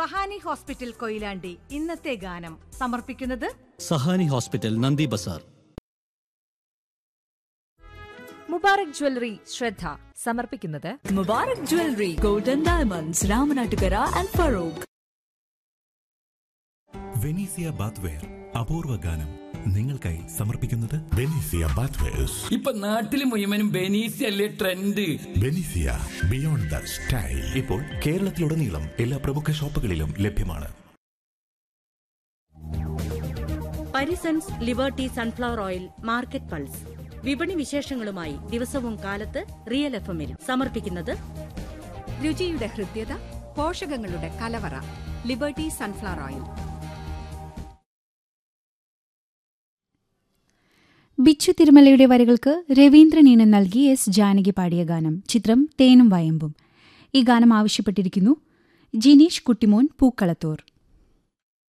Sahani hospital Koyilandy ഇന്നത്തെ ഗാനം സമർപ്പിക്കുന്നത് സഹാനി ഹോസ്പിറ്റൽ നന്ദി ബസാർ മുബാറക് ജ്വല്ലറി ശ്രദ്ധ സമർപ്പിക്കുന്നത് Mubarak Jewelry, Golden Diamonds, Ramanattukara and Farouk. Venezia bathware അപൂർവ ഗാനം നിങ്ങൾക്കായി സമർപ്പിക്കുന്നത് ബെനീസിയ ബാത്വേഴ്സ് ഇപ്പൊ നാട്ടില് മുഴുവനും ബെനീസി അല്ലേ trend Venezia beyond the style ഇപ്പോൾ കേരളത്തിലുടനീളം എല്ലാ പ്രമുഖ ഷോപ്പുകളിലും ലഭ്യമാണ് Parisons Liberty sunflower oil market pulse വിപണി വിശേഷങ്ങളുമായി ദിവസവും കാലത്ത് റിയൽ എഫ് എമ്മിൽ സമർപ്പിക്കുന്നത് രുചിയുടെ ഹൃദ്യത പോഷകങ്ങളുടെ കലവറ ലിബർട്ടി സൺഫ്ലവർ ഓയിൽ ബിച്ചു തിരുമലയുടെ വരികൾക്ക് രവീന്ദ്രനീനം നൽകി എസ് ജാനകി പാടിയ ഗാനം ചിത്രം തേനും വയമ്പും ഈ ഗാനം ആവശ്യപ്പെട്ടിരിക്കുന്നു ജിനീഷ് കുട്ടിമോൻ പൂക്കളത്തൂർ